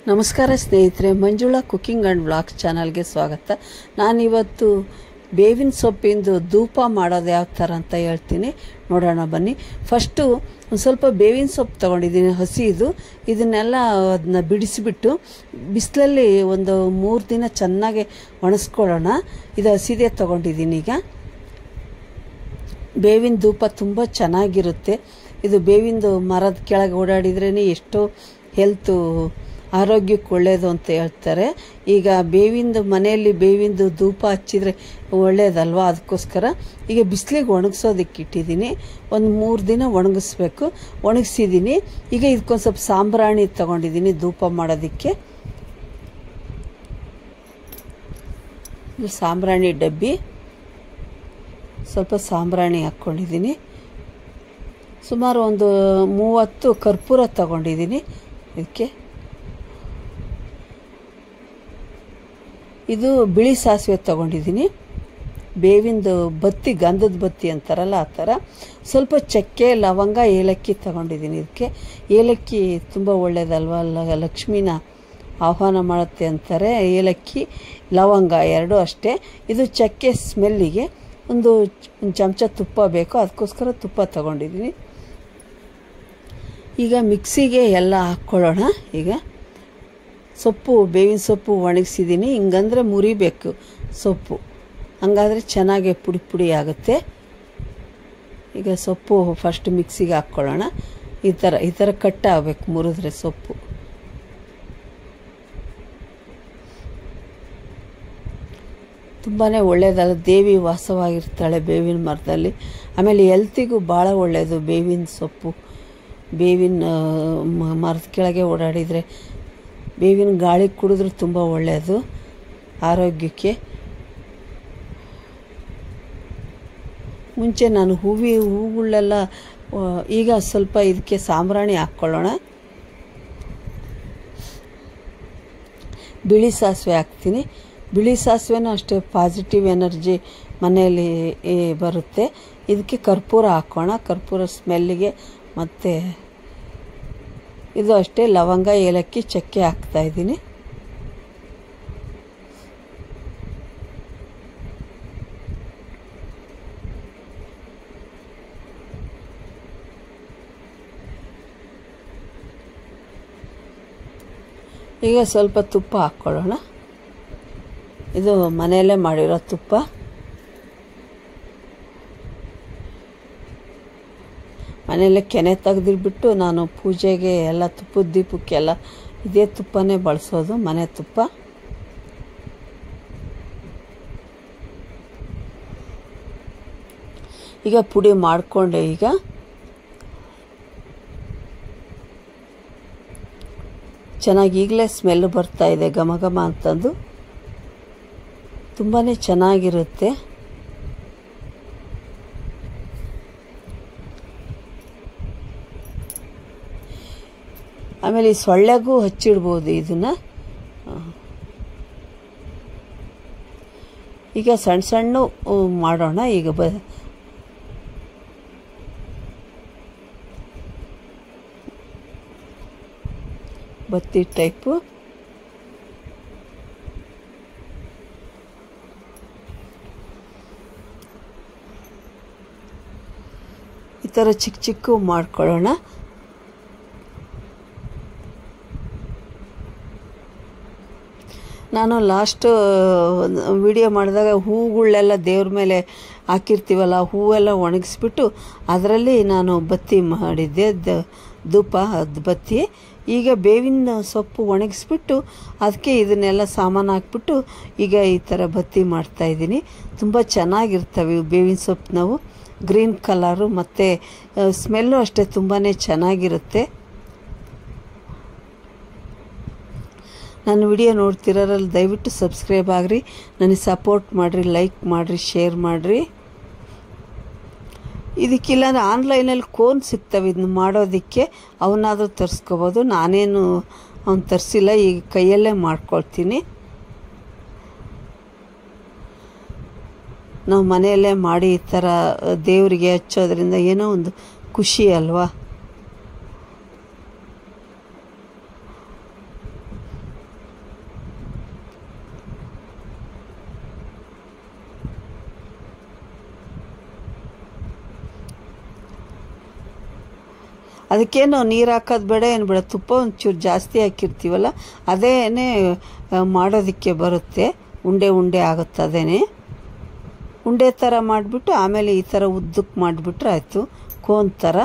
ನಮಸ್ಕಾರ ಸ್ನೇಹಿತರೆ Manjula cooking and blogs ಚಾನಲ್ಗೆ ಸ್ವಾಗತ ನಾನಿವತ್ತು ಬೇವಿನ ಸೊಪ್ಪಿಂದು ಧೂಪ ಮಾಡೋದು ಯಾವ ಥರ ಅಂತ ಹೇಳ್ತೀನಿ ನೋಡೋಣ ಬನ್ನಿ ಫಸ್ಟು ಒಂದು ಸ್ವಲ್ಪ ಬೇವಿನ ಸೊಪ್ಪು ತೊಗೊಂಡಿದ್ದೀನಿ ಹಸಿದು ಇದನ್ನೆಲ್ಲ ಅದನ್ನ ಬಿಡಿಸಿಬಿಟ್ಟು ಬಿಸಿಲಲ್ಲಿ ಒಂದು ಮೂರು ದಿನ ಚೆನ್ನಾಗಿ ಒಣಗಿಸ್ಕೊಳ್ಳೋಣ ಇದು ಹಸಿದೇ ತೊಗೊಂಡಿದ್ದೀನಿ ಈಗ ಬೇವಿನ ಧೂಪ ತುಂಬ ಚೆನ್ನಾಗಿರುತ್ತೆ ಇದು ಬೇವಿಂದು ಮರದ ಕೆಳಗೆ ಓಡಾಡಿದ್ರೇ ಎಷ್ಟೋ ಹೆಲ್ತು ಆರೋಗ್ಯಕ್ಕೆ ಒಳ್ಳೆಯದು ಅಂತ ಹೇಳ್ತಾರೆ ಈಗ ಬೇವಿಂದು ಮನೆಯಲ್ಲಿ ಬೇವಿಂದು ಧೂಪ ಹಚ್ಚಿದರೆ ಒಳ್ಳೆಯದಲ್ವಾ ಅದಕ್ಕೋಸ್ಕರ ಈಗ ಬಿಸಿಲಿಗೆ ಒಣಗಿಸೋದಕ್ಕೆ ಇಟ್ಟಿದ್ದೀನಿ ಒಂದು ಮೂರು ದಿನ ಒಣಗಿಸ್ಬೇಕು ಒಣಗಿಸಿದ್ದೀನಿ ಈಗ ಇದಕ್ಕೊಂದು ಸ್ವಲ್ಪ ಸಾಂಬ್ರಾಣಿ ತೊಗೊಂಡಿದ್ದೀನಿ ಧೂಪ ಮಾಡೋದಕ್ಕೆ ಇದು ಸಾಂಬ್ರಾಣಿ ಡಬ್ಬಿ ಸ್ವಲ್ಪ ಸಾಂಬ್ರಾಣಿ ಹಾಕ್ಕೊಂಡಿದ್ದೀನಿ ಸುಮಾರು ಒಂದು ಮೂವತ್ತು ಕರ್ಪೂರ ತಗೊಂಡಿದ್ದೀನಿ ಇದಕ್ಕೆ ಇದು ಬಿಳಿ ಸಾಸಿವೆ ತಗೊಂಡಿದ್ದೀನಿ ಬೇವಿಂದು ಬತ್ತಿ ಗಂಧದ ಬತ್ತಿ ಅಂತಾರಲ್ಲ ಆ ಥರ ಸ್ವಲ್ಪ ಚಕ್ಕೆ ಲವಂಗ ಏಲಕ್ಕಿ ತಗೊಂಡಿದ್ದೀನಿ ಇದಕ್ಕೆ ಏಲಕ್ಕಿ ತುಂಬ ಒಳ್ಳೆಯದಲ್ವ ಲ ಲಕ್ಷ್ಮಿನ ಆಹ್ವಾನ ಮಾಡುತ್ತೆ ಅಂತಾರೆ ಏಲಕ್ಕಿ ಲವಂಗ ಎರಡೂ ಅಷ್ಟೇ ಇದು ಚಕ್ಕೆ ಸ್ಮೆಲ್ಲಿಗೆ ಒಂದು ಒಂದು ಚಮಚ ತುಪ್ಪ ಬೇಕು ಅದಕ್ಕೋಸ್ಕರ ತುಪ್ಪ ತಗೊಂಡಿದ್ದೀನಿ ಈಗ ಮಿಕ್ಸಿಗೆ ಎಲ್ಲ ಹಾಕ್ಕೊಳ್ಳೋಣ ಈಗ ಸೊಪ್ಪು ಬೇವಿನ ಸೊಪ್ಪು ಒಣಗಿಸಿದ್ದೀನಿ ಹಿಂಗಂದ್ರೆ ಮುರಿಬೇಕು ಸೊಪ್ಪು ಹಂಗಾದರೆ ಚೆನ್ನಾಗಿ ಪುಡಿ ಪುಡಿ ಆಗುತ್ತೆ ಈಗ ಸೊಪ್ಪು ಫಸ್ಟ್ ಮಿಕ್ಸಿಗೆ ಹಾಕ್ಕೊಳ್ಳೋಣ ಈ ಥರ ಈ ಥರ ಕಟ್ ಆಗಬೇಕು ಮುರಿದ್ರೆ ಸೊಪ್ಪು ತುಂಬಾ ಒಳ್ಳೆಯದಲ್ಲ ದೇವಿ ವಾಸವಾಗಿರ್ತಾಳೆ ಬೇವಿನ ಮರದಲ್ಲಿ ಆಮೇಲೆ ಎಲ್ತಿಗೂ ಭಾಳ ಒಳ್ಳೆಯದು ಬೇವಿನ ಸೊಪ್ಪು ಬೇವಿನ ಮರದ ಕೆಳಗೆ ಓಡಾಡಿದರೆ ಬೇವಿನ ಗಾಳಿ ಕುಡಿದ್ರೆ ತುಂಬ ಒಳ್ಳೆಯದು ಆರೋಗ್ಯಕ್ಕೆ ಮುಂಚೆ ನಾನು ಹೂವಿ ಹೂಗಳೆಲ್ಲ ಈಗ ಸ್ವಲ್ಪ ಇದಕ್ಕೆ ಸಾಂಬ್ರಾಣಿ ಹಾಕ್ಕೊಳ್ಳೋಣ ಬಿಳಿ ಸಾಸಿವೆ ಹಾಕ್ತೀನಿ ಬಿಳಿ ಸಾಸಿವೆನೂ ಅಷ್ಟೇ ಪಾಸಿಟಿವ್ ಎನರ್ಜಿ ಮನೆಯಲ್ಲಿ ಬರುತ್ತೆ ಇದಕ್ಕೆ ಕರ್ಪೂರ ಹಾಕೋಣ ಕರ್ಪೂರ ಸ್ಮೆಲ್ಲಿಗೆ ಮತ್ತು ಇದು ಅಷ್ಟೇ ಲವಂಗ ಏಲಕ್ಕಿ ಚಕ್ಕೆ ಹಾಕ್ತಾಯಿದ್ದೀನಿ ಈಗ ಸ್ವಲ್ಪ ತುಪ್ಪ ಹಾಕ್ಕೊಳ್ಳೋಣ ಇದು ಮನೆಯಲ್ಲೇ ಮಾಡಿರೋ ತುಪ್ಪ ಮನೆಯಲ್ಲೇ ಕೆನೆ ತೆಗೆದಿಟ್ಬಿಟ್ಟು ನಾನು ಪೂಜೆಗೆ ಎಲ್ಲ ತುಪ್ಪದ ದೀಪಕ್ಕೆಲ್ಲ ಇದೇ ತುಪ್ಪನೇ ಬಳಸೋದು ಮನೆ ತುಪ್ಪ ಈಗ ಪುಡಿ ಮಾಡಿಕೊಂಡೆ ಈಗ ಚೆನ್ನಾಗಿ ಈಗಲೇ ಸ್ಮೆಲ್ ಬರ್ತಾ ಇದೆ ಘಮ ಘಮ ಅಂತಂದು ತುಂಬಾ ಚೆನ್ನಾಗಿರುತ್ತೆ ಆಮೇಲೆ ಈ ಸೊಳ್ಳೆಗೂ ಹಚ್ಚಿಡ್ಬೋದು ಇದನ್ನು ಈಗ ಸಣ್ಣ ಸಣ್ಣ ಮಾಡೋಣ ಈಗ ಬ ಬತ್ತಿ ಟೈಪು ಈ ಥರ ಚಿಕ್ಕ ಚಿಕ್ಕ ಮಾಡ್ಕೊಳ್ಳೋಣ ನಾನು ಲಾಸ್ಟ್ ವಿಡಿಯೋ ಮಾಡಿದಾಗ ಹೂಗಳೆಲ್ಲ ದೇವ್ರ ಮೇಲೆ ಹಾಕಿರ್ತೀವಲ್ಲ ಹೂವೆಲ್ಲ ಒಣಗಿಸ್ಬಿಟ್ಟು ಅದರಲ್ಲಿ ನಾನು ಬತ್ತಿ ಮಾಡಿದ್ದೆ ದ ಧೂಪ ಅದು ಬತ್ತಿ ಈಗ ಬೇವಿನ ಸೊಪ್ಪು ಒಣಗಿಸ್ಬಿಟ್ಟು ಅದಕ್ಕೆ ಇದನ್ನೆಲ್ಲ ಸಾಮಾನು ಹಾಕ್ಬಿಟ್ಟು ಈಗ ಈ ಥರ ಬತ್ತಿ ಮಾಡ್ತಾಯಿದ್ದೀನಿ ತುಂಬ ಚೆನ್ನಾಗಿರ್ತವೆ ಬೇವಿನ ಸೊಪ್ಪು ನಾವು ಗ್ರೀನ್ ಕಲರು ಮತ್ತು ಸ್ಮೆಲ್ಲು ಅಷ್ಟೇ ತುಂಬಾ ಚೆನ್ನಾಗಿರುತ್ತೆ ನಾನು ವಿಡಿಯೋ ನೋಡ್ತಿರೋರಲ್ಲಿ ದಯವಿಟ್ಟು ಸಬ್ಸ್ಕ್ರೈಬ್ ಆಗಿರಿ ನನಗೆ ಸಪೋರ್ಟ್ ಮಾಡಿರಿ ಲೈಕ್ ಮಾಡಿರಿ ಶೇರ್ ಮಾಡಿರಿ ಇದಕ್ಕಿಲ್ಲಾಂದ್ರೆ ಆನ್ಲೈನಲ್ಲಿ ಕೋನ್ ಸಿಗ್ತವೆ ಇದನ್ನ ಮಾಡೋದಕ್ಕೆ ಅವನ್ನಾದರೂ ತರಿಸ್ಕೋಬೋದು ನಾನೇನು ಅವ್ನು ತರಿಸಿಲ್ಲ ಈಗ ಕೈಯಲ್ಲೇ ಮಾಡ್ಕೊಳ್ತೀನಿ ನಾವು ಮನೆಯಲ್ಲೇ ಮಾಡಿ ಈ ಥರ ದೇವರಿಗೆ ಹಚ್ಚೋದ್ರಿಂದ ಏನೋ ಒಂದು ಖುಷಿ ಅಲ್ವಾ ಅದಕ್ಕೇನು ನೀರು ಹಾಕೋದು ಬೇಡ ಏನು ಬೇಡ ತುಪ್ಪ ಒಂಚೂರು ಜಾಸ್ತಿ ಹಾಕಿರ್ತೀವಲ್ಲ ಅದೇನೇ ಮಾಡೋದಕ್ಕೆ ಬರುತ್ತೆ ಉಂಡೆ ಉಂಡೆ ಆಗುತ್ತೆ ಅದೇನೆ ಉಂಡೆ ಥರ ಮಾಡಿಬಿಟ್ಟು ಆಮೇಲೆ ಈ ಥರ ಉದ್ದಕ್ಕೆ ಮಾಡಿಬಿಟ್ರೆ ಆಯಿತು ಕೋನ್ ಥರ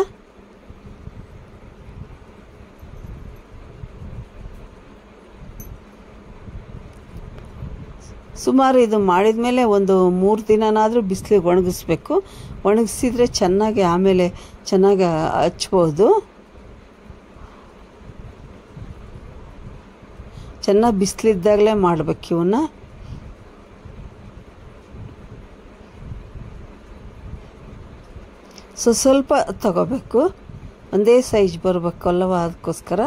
ಸುಮಾರು ಇದು ಮಾಡಿದ ಮೇಲೆ ಒಂದು ಮೂರು ದಿನನಾದರೂ ಬಿಸಿಲಿಗೆ ಒಣಗಿಸ್ಬೇಕು ಒಣಗಿಸಿದ್ರೆ ಚೆನ್ನಾಗಿ ಆಮೇಲೆ ಚೆನ್ನಾಗಿ ಹಚ್ಬೋದು ಚೆನ್ನಾಗಿ ಬಿಸಿಲಿದ್ದಾಗಲೇ ಮಾಡ್ಬೇಕು ಇವನ್ನ ಸೊ ಸ್ವಲ್ಪ ತಗೋಬೇಕು ಒಂದೇ ಸೈಜ್ ಬರಬೇಕಲ್ಲವ ಅದಕ್ಕೋಸ್ಕರ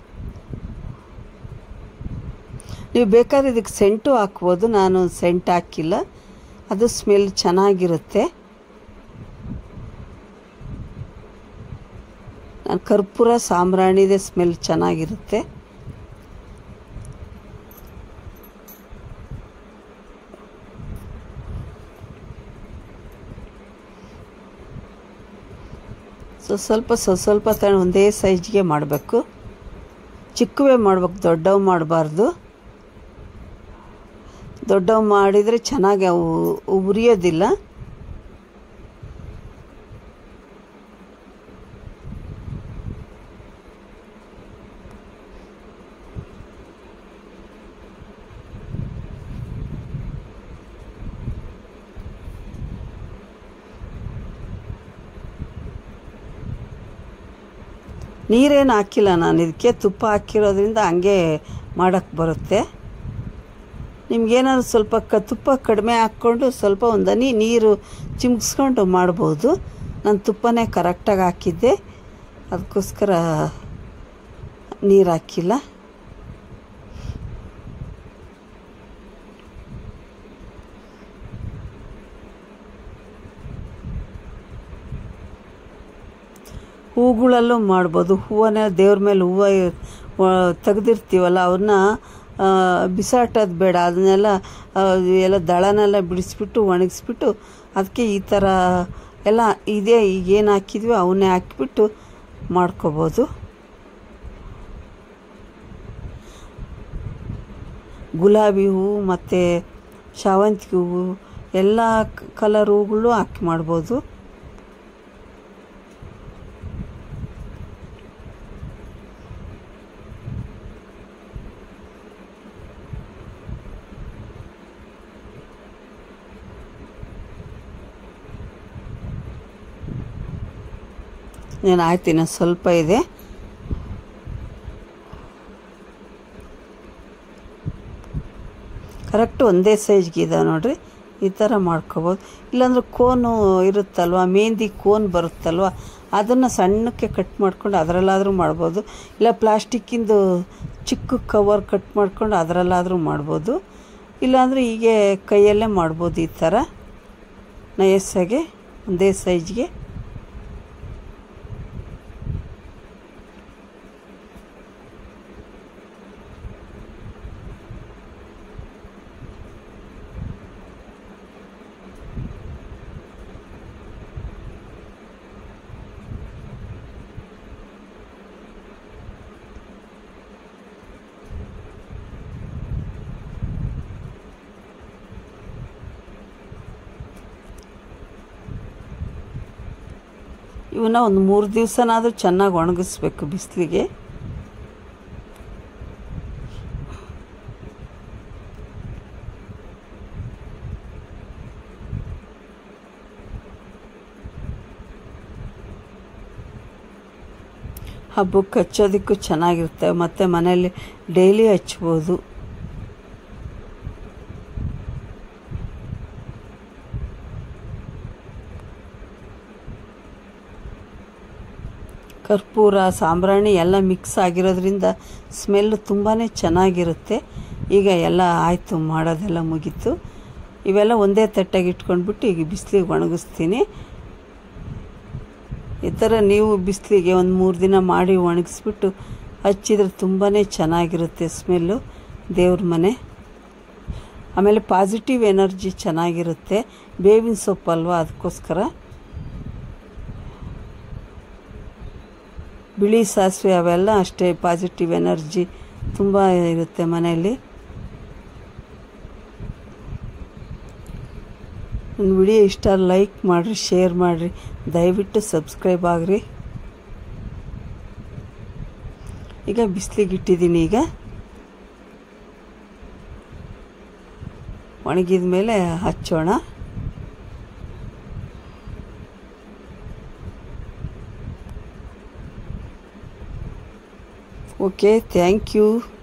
ನೀವು ಬೇಕಾದ್ರೆ ಇದಕ್ಕೆ ಸೆಂಟು ಹಾಕ್ಬೋದು ನಾನು ಸೆಂಟ್ ಹಾಕಿಲ್ಲ ಅದು ಸ್ಮೆಲ್ ಚೆನ್ನಾಗಿರುತ್ತೆ ನಾನು ಕರ್ಪೂರ ಸಾಂಬ್ರಾಣಿದೆ ಸ್ಮೆಲ್ ಚೆನ್ನಾಗಿರುತ್ತೆ ಸೊ ಸ್ವಲ್ಪ ಸ್ವ ಸ್ವಲ್ಪ ತ ಒಂದೇ ಸೈಜ್ಗೆ ಮಾಡಬೇಕು ಚಿಕ್ಕವೇ ಮಾಡ್ಬೇಕು ದೊಡ್ಡವು ಮಾಡಬಾರ್ದು ದೊಡ್ಡವು ಮಾಡಿದರೆ ಚೆನ್ನಾಗಿ ಅವು ಉರಿಯೋದಿಲ್ಲ ನೀರೇನು ಹಾಕಿಲ್ಲ ನಾನು ಇದಕ್ಕೆ ತುಪ್ಪ ಹಾಕಿರೋದ್ರಿಂದ ಹಂಗೆ ಮಾಡೋಕ್ಕೆ ಬರುತ್ತೆ ನಿಮ್ಗೇನಾದ್ರು ಸ್ವಲ್ಪ ಕ ತುಪ್ಪ ಕಡಿಮೆ ಹಾಕ್ಕೊಂಡು ಸ್ವಲ್ಪ ಒಂದು ಹನಿ ನೀರು ಚಿಮ್ಸ್ಕೊಂಡು ಮಾಡ್ಬೋದು ನಾನು ತುಪ್ಪನೇ ಕರೆಕ್ಟಾಗಿ ಹಾಕಿದ್ದೆ ಅದಕ್ಕೋಸ್ಕರ ನೀರು ಹಾಕಿಲ್ಲ ಹೂಗಳಲ್ಲೂ ಮಾಡ್ಬೋದು ಹೂವನ್ನ ದೇವ್ರ ಮೇಲೆ ಹೂವು ತೆಗೆದಿರ್ತೀವಲ್ಲ ಅವನ್ನ ಬಿಸಾಟೋದು ಬೇಡ ಅದನ್ನೆಲ್ಲ ಎಲ್ಲ ದಳನೆಲ್ಲ ಬಿಡಿಸ್ಬಿಟ್ಟು ಒಣಗಿಸ್ಬಿಟ್ಟು ಅದಕ್ಕೆ ಈ ಥರ ಎಲ್ಲ ಇದೇ ಈಗೇನು ಹಾಕಿದ್ವಿ ಅವನ್ನೇ ಹಾಕಿಬಿಟ್ಟು ಮಾಡ್ಕೋಬೋದು ಗುಲಾಬಿ ಹೂವು ಮತ್ತು ಶಾವಂತಿಗೆ ಹೂವು ಎಲ್ಲ ಕಲರ್ ಹೂಗಳು ಹಾಕಿ ಮಾಡ್ಬೋದು ಏನು ಆಯ್ತು ಇನ್ನು ಸ್ವಲ್ಪ ಇದೆ ಕರೆಕ್ಟ್ ಒಂದೇ ಸೈಜ್ಗೆ ಇದೆ ನೋಡಿರಿ ಈ ಥರ ಮಾಡ್ಕೋಬೋದು ಇಲ್ಲಾಂದ್ರೆ ಕೋನು ಇರುತ್ತಲ್ವ ಮೆಹಂದಿ ಕೋನ್ ಬರುತ್ತಲ್ವ ಅದನ್ನು ಸಣ್ಣಕ್ಕೆ ಕಟ್ ಮಾಡ್ಕೊಂಡು ಅದರಲ್ಲಾದರೂ ಮಾಡ್ಬೋದು ಇಲ್ಲ ಪ್ಲಾಸ್ಟಿಕ್ಕಿಂದು ಚಿಕ್ಕ ಕವರ್ ಕಟ್ ಮಾಡ್ಕೊಂಡು ಅದರಲ್ಲಾದರೂ ಮಾಡ್ಬೋದು ಇಲ್ಲಾಂದರೆ ಹೀಗೆ ಕೈಯಲ್ಲೇ ಮಾಡ್ಬೋದು ಈ ಥರ ನಯಸ್ಸಾಗೆ ಒಂದೇ ಸೈಜ್ಗೆ ಇವನ್ನ ಒಂದು ಮೂರು ದಿವಸನಾದರೂ ಚೆನ್ನಾಗಿ ಒಣಗಿಸ್ಬೇಕು ಬಿಸಿಲಿಗೆ ಹಬ್ಬಕ್ಕೆ ಹಚ್ಚೋದಕ್ಕೂ ಚೆನ್ನಾಗಿರುತ್ತೆ ಮತ್ತು ಮನೇಲಿ ಡೈಲಿ ಹಚ್ಬೋದು ಕರ್ಪೂರ ಸಾಂಬ್ರಾಣಿ ಎಲ್ಲ ಮಿಕ್ಸ್ ಆಗಿರೋದ್ರಿಂದ ಸ್ಮೆಲ್ ತುಂಬಾ ಚೆನ್ನಾಗಿರುತ್ತೆ ಈಗ ಎಲ್ಲ ಆಯಿತು ಮಾಡೋದೆಲ್ಲ ಮುಗೀತು ಇವೆಲ್ಲ ಒಂದೇ ತಟ್ಟಾಗಿ ಇಟ್ಕೊಂಡ್ಬಿಟ್ಟು ಈಗ ಬಿಸಿಲಿಗೆ ಒಣಗಿಸ್ತೀನಿ ಈ ಥರ ನೀವು ಬಿಸಿಲಿಗೆ ಒಂದು ಮೂರು ದಿನ ಮಾಡಿ ಒಣಗಿಸ್ಬಿಟ್ಟು ಹಚ್ಚಿದ್ರೆ ತುಂಬಾ ಚೆನ್ನಾಗಿರುತ್ತೆ ಸ್ಮೆಲ್ಲು ದೇವ್ರ ಮನೆ ಆಮೇಲೆ ಪಾಸಿಟಿವ್ ಎನರ್ಜಿ ಚೆನ್ನಾಗಿರುತ್ತೆ ಬೇವಿನ ಸೊಪ್ಪು ಅಲ್ವಾ ಅದಕ್ಕೋಸ್ಕರ ಬಿಳಿ ಸಾಸಿವೆ ಅವೆಲ್ಲ ಅಷ್ಟೇ ಪಾಸಿಟಿವ್ ಎನರ್ಜಿ ತುಂಬ ಇರುತ್ತೆ ಮನೆಯಲ್ಲಿ ನನ್ನ ವಿಡಿಯೋ ಇಷ್ಟ ಲೈಕ್ ಮಾಡಿರಿ ಶೇರ್ ಮಾಡಿರಿ ದಯವಿಟ್ಟು ಸಬ್ಸ್ಕ್ರೈಬ್ ಆಗಿರಿ ಈಗ ಬಿಸಿಲಿಗೆ ಇಟ್ಟಿದ್ದೀನಿ ಈಗ ಒಣಗಿದ ಮೇಲೆ ಹಚ್ಚೋಣ ಓಕೆ ಥ್ಯಾಂಕ್ ಯು